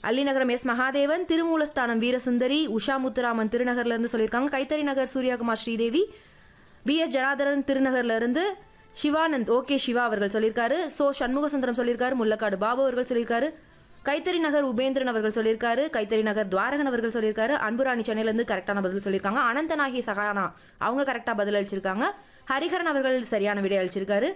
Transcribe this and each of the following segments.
Allinagaram S Mahadevan Thirumoolasthanam Veerasundari Usha Muthuraman திருநகர்ல இருந்து சொல்லியிருக்காங்க கைத்தறி நகர் சூர்யாகுமார் ஸ்ரீதேவி பி எஸ் ஜனாதரன் திருநகர்ல இருந்து சிவானந்த் ஓகே சிவா அவர்கள் சொல்லியிருக்காரு சோ சண்முகசுந்தரம் சொல்லியிருக்காரு முள்ளக்காடு பாபு அவர்கள் சொல்லியிருக்காரு கைத்தறி நகர் உபேந்திரன் அவர்கள் சொல்லியிருக்காரு கைத்தறி நகர் துவாரகன் அவர்கள் சொல்லியிருக்காரு அன்புராணி சென்னையில இருந்து கரெக்டான பதில் சொல்லியிருக்காங்க அனந்தநாகி சகானா அவங்க கரெக்டா பதில் அளிச்சிருக்காங்க ஹரிஹரன் அவர்கள் சரியான விடை அளிச்சிருக்காரு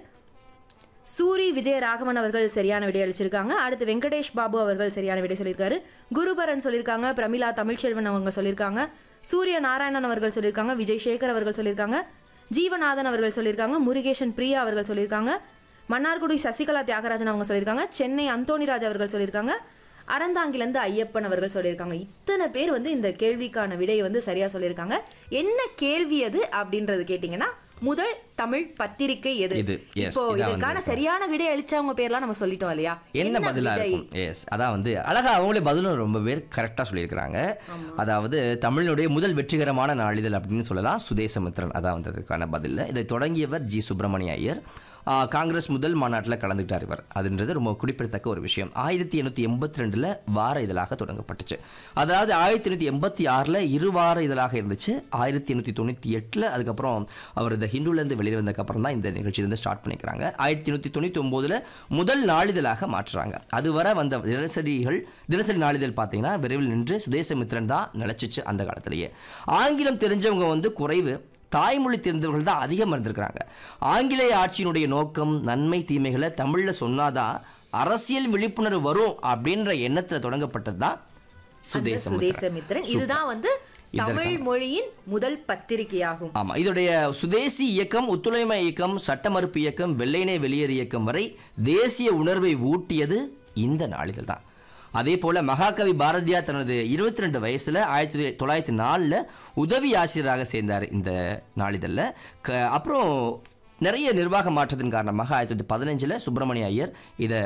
சூரி விஜய ராகவன் அவர்கள் சரியான விடை அளிச்சிருக்காங்க அடுத்து வெங்கடேஷ் பாபு அவர்கள் சரியான விடை சொல்லியிருக்காரு குருபரன் சொல்லியிருக்காங்க பிரமிளா தமிழ்ச்செல்வன் அவங்க சொல்லியிருக்காங்க சூரிய நாராயணன் அவர்கள் சொல்லியிருக்காங்க விஜய் சேகர் அவர்கள் சொல்லியிருக்காங்க ஜீவநாதன் அவர்கள் சொல்லியிருக்காங்க முருகேஷன் பிரியா அவர்கள் சொல்லியிருக்காங்க மன்னார்குடி சசிகலா தியாகராஜன் அவங்க சொல்லியிருக்காங்க சென்னை அந்தோணிராஜ் அவர்கள் சொல்லியிருக்காங்க அறந்தாங்கிலேருந்து ஐயப்பன் அவர்கள் சொல்லியிருக்காங்க இத்தனை பேர் வந்து இந்த கேள்விக்கான விடையை வந்து சரியா சொல்லியிருக்காங்க என்ன கேள்வி அது அப்படின்றது கேட்டிங்கன்னா முதல் தமிழ் பத்திரிகை எது இது, yes, இப்போ இதான் இதற்கான வந்து சரியான விடை அளிச்சவங்க பேர்லாம் நம்ம சொல்லிட்டோம் இல்லையா என்ன பதிலா விடை? இருக்கும் எஸ் அதான் வந்து அழகா அவங்களே பதிலும் ரொம்ப பேர் கரெக்டாக சொல்லியிருக்கிறாங்க அதாவது தமிழினுடைய முதல் வெற்றிகரமான நாளிதழ் அப்படின்னு சொல்லலாம் சுதேசமித்ரன் அதான் வந்து அதுக்கான பதில் இதை தொடங்கியவர் ஜி சுப்பிரமணிய ஐயர் ஆ, காங்கிரஸ் முதல் மாநாட்டில் கலந்துக்கிட்டார் இவர் அதுன்றது ரொம்ப குறிப்பிடத்தக்க ஒரு விஷயம் ஆயிரத்தி எண்ணூற்றி எண்பத்தி ரெண்டில் வார இதழாக தொடங்கப்பட்டுச்சு அதாவது ஆயிரத்தி எண்ணூற்றி எண்பத்தி ஆறில் இரு வார இதழாக இருந்துச்சு ஆயிரத்தி எண்ணூற்றி தொண்ணூற்றி எட்டில் அதுக்கப்புறம் அவர் இந்த ஹிந்துலேருந்து வெளியே வந்ததுக்கப்புறம் தான் இந்த நிகழ்ச்சி வந்து ஸ்டார்ட் பண்ணிக்கிறாங்க ஆயிரத்தி எண்ணூற்றி தொண்ணூற்றி ஒம்போதில் முதல் நாளிதழாக மாற்றுறாங்க அதுவரை வந்த தினசரிகள் தினசரி நாளிதழ் பார்த்தீங்கன்னா விரைவில் நின்று சுதேசமித்ரன் தான் நிலச்சிச்சு அந்த காலத்திலேயே ஆங்கிலம் தெரிஞ்சவங்க வந்து குறைவு தாய்மொழி தெரிந்தவர்கள் தான் அதிகம் இருந்திருக்கிறாங்க ஆங்கிலேய ஆட்சியினுடைய நோக்கம் நன்மை தீமைகளை தமிழில் சொன்னாதான் அரசியல் விழிப்புணர்வு வரும் அப்படின்ற எண்ணத்தில் தொடங்கப்பட்டது தான் அந்த சுதேசமித்ரன் சுதேசமித்ரன் இதுதான் வந்து தமிழ் மொழியின் முதல் பத்திரிகையாகும் ஆமா இதோடைய சுதேசி இயக்கம் ஒத்துழைமை இயக்கம் சட்ட மறுப்பு இயக்கம் வெள்ளையனே வெளியேறு இயக்கம் வரை தேசிய உணர்வை ஊட்டியது இந்த நாளிதழ் தான் அதே போல மகாகவி பாரதியார் தனது இருபத்தி ரெண்டு வயசுல ஆயிரத்தி தொள்ளாயிரத்தி நாலில் உதவி ஆசிரியராக சேர்ந்தார் இந்த நாளிதழில் க அப்புறம் நிறைய நிர்வாக மாற்றத்தின் காரணமாக ஆயிரத்தி தொள்ளாயிரத்தி பதினஞ்சில் சுப்பிரமணிய ஐயர் இதை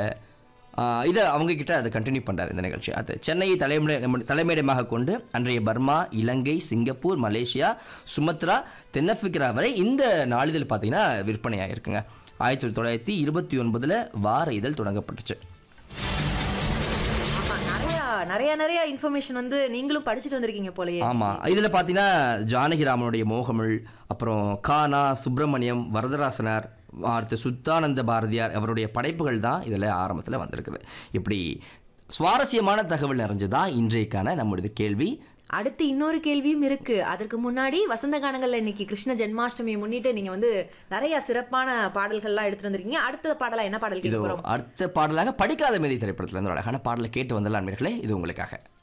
ஆஹ் இதை அவங்க கிட்ட அதை கண்டினியூ பண்றாரு இந்த நிகழ்ச்சி அது சென்னையை தலைமை தலைமையிடமாக கொண்டு அன்றைய Burma Ilangai Singapore Malaysia Sumatra தென்னாப்பிரிக்கா வரை இந்த நாளிதழ் பார்த்தீங்கன்னா விற்பனையாக இருக்குங்க ஆயிரத்தி தொள்ளாயிரத்தி இருபத்தி ஒன்பதுல வார இதழ் தொடங்கப்பட்டுச்சு ஆமா, நிறைய நிறைய நிறைய இன்ஃபர்மேஷன் வந்து நீங்களும் படிச்சுட்டு வந்திருக்கீங்க போலயே ஆமா இதுல பார்த்தீங்கன்னா ஜானகிராமனுடைய மோகமிழ் அப்புறம் கானா சுப்பிரமணியம் வரதராசனார் அடுத்து சுத்தானந்த பாரதியார் அவருடைய படைப்புகள் தான் இதில் ஆரம்பத்தில் வந்திருக்குது இப்படி சுவாரஸ்யமான தகவல் நிறைஞ்சதான் இன்றைக்கான நம்முடைய கேள்வி அடுத்து இன்னொரு கேள்வியும் இருக்கு அதற்கு முன்னாடி வசந்த கானங்கள்ல இன்னைக்கு கிருஷ்ண ஜென்மாஷ்டமியை முன்னிட்டு நீங்க வந்து நிறைய சிறப்பான பாடல்கள்லாம் எடுத்துட்டு வந்திருக்கீங்க அடுத்த பாடலா என்ன பாடல் இது கேட்க போறோம் அடுத்த பாடலாக படிக்காத மேதை திரைப்படத்தில் இருந்து ஒரு அழகான பாடலை கேட்டு வந்துடலாம் நண்பர்களே இது உங்களுக்காக